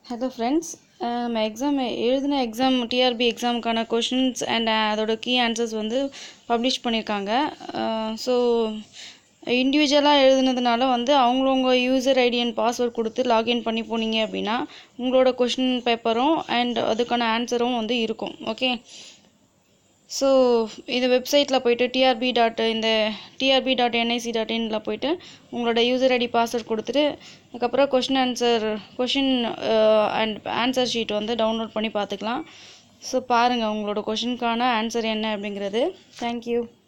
hello friends நம்ம exam எழுதின exam TRB எக்ஸாமுக்கான கொஷின்ஸ் அண்ட் அதோட கீ ஆன்சர்ஸ் வந்து பப்ளிஷ் பண்ணியிருக்காங்க ஸோ இண்டிவிஜுவலாக எழுதுனதுனால வந்து அவங்கவுங்க யூசர் ஐடி அண்ட் பாஸ்வேர்ட் கொடுத்து லாகின் பண்ணி போனீங்க அப்படின்னா உங்களோட கொஷின் பேப்பரும் அண்ட் அதுக்கான ஆன்சரும் வந்து இருக்கும் ஓகே ஸோ இந்த வெப்சைட்டில் போயிட்டு டிஆர்பி டாட் இந்த டிஆர்பி டாட் என்ஐசி டாட் இனில் போயிட்டு உங்களோட யூசர் ஐடி பாஸ்வேர்ட் கொடுத்துட்டு அதுக்கப்புறம் question answer question and answer sheet வந்து டவுன்லோட் பண்ணி பார்த்துக்கலாம் ஸோ பாருங்கள் உங்களோட கொஷினுக்கான ஆன்சர் என்ன அப்படிங்கிறது தேங்க்யூ